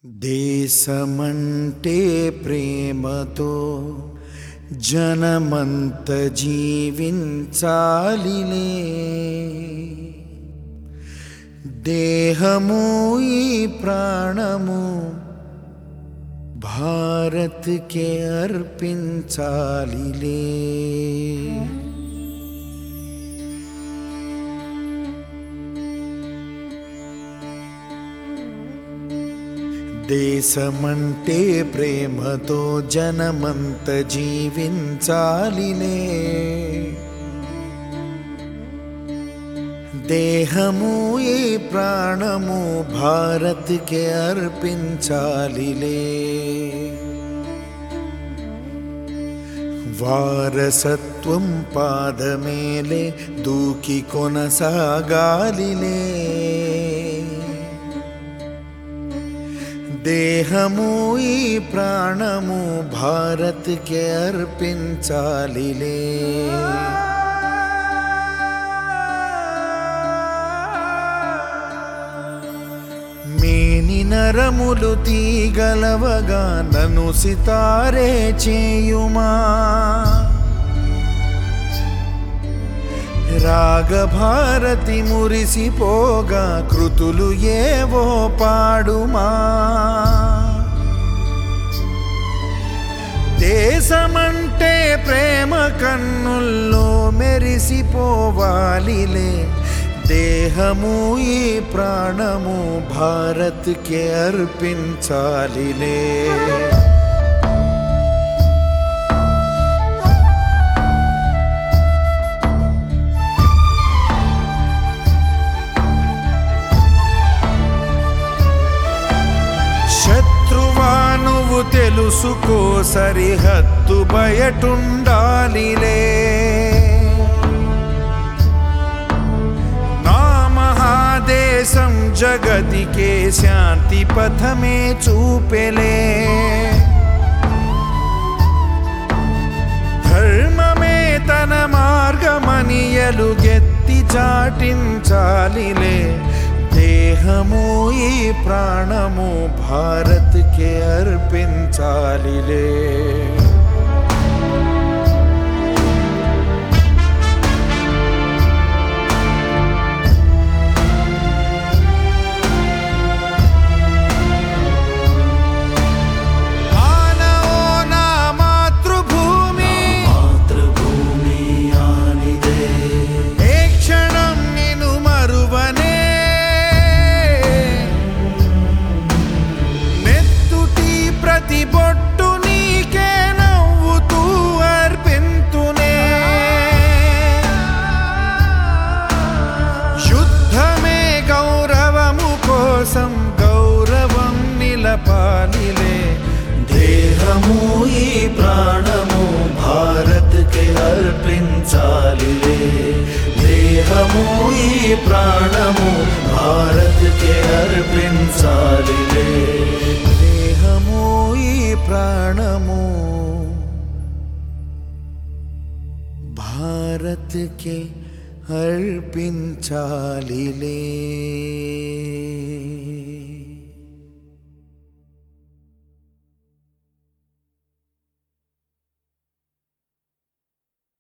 దేశమంటే ప్రేమతో జనమంత జీవించాలిలే దేహము ఈ ప్రాణము భారత్కే అర్పించాలిలే దేశమంటే ప్రేమతో జనమంత జీవించాలిలే దేహము ఈ ప్రాణము భారత్కే అర్పించాలిలే వారసత్వం పాదమేలే దూకి కొనసాగాలిలే దేహము ఈ ప్రాణము భారత్కే అర్పించాలిలే మేని నరములు తీగలవగా నన్ను సితారే చేయుమా రాగభారతి మురిసిపోగా కృతులు ఏవో పాడుమా దేశమంటే ప్రేమ కన్నుల్లో మెరిసిపోవాలిలే దేహము ఈ ప్రాణము భారత్కే అర్పించాలిలే శత్రువా నువ్వు తెలుసుకో సరిహద్దు బయటుండాలిలే నా మహాదేశం జగతికే శాంతి పథమే చూపెలే ధర్మమే తన మార్గమని ఎలుగెత్తి చాటించాలిలే దేహము ఈ ప్రాణము భారత్కే అర్పించాలిలే ఆనవో నా మాతృభూమి మాతృభూమి ఆనిదే ఏ క్షణం నిన్ను మరువనే నెత్తుటి ప్రతి బొట్టు నీకే నవ్వుతూ అర్పింతునే యుద్ధమే గౌరవము కోసం గౌరవం నిలపాలిలే దేహము ఈ ప్రాణము భారత్కి అర్పించాలిలే దేహము ఈ ప్రాణము భారత్కి అర్పించాలిలే దేహము ఈ ప్రాణము భారత్కే అర్పించాలిలే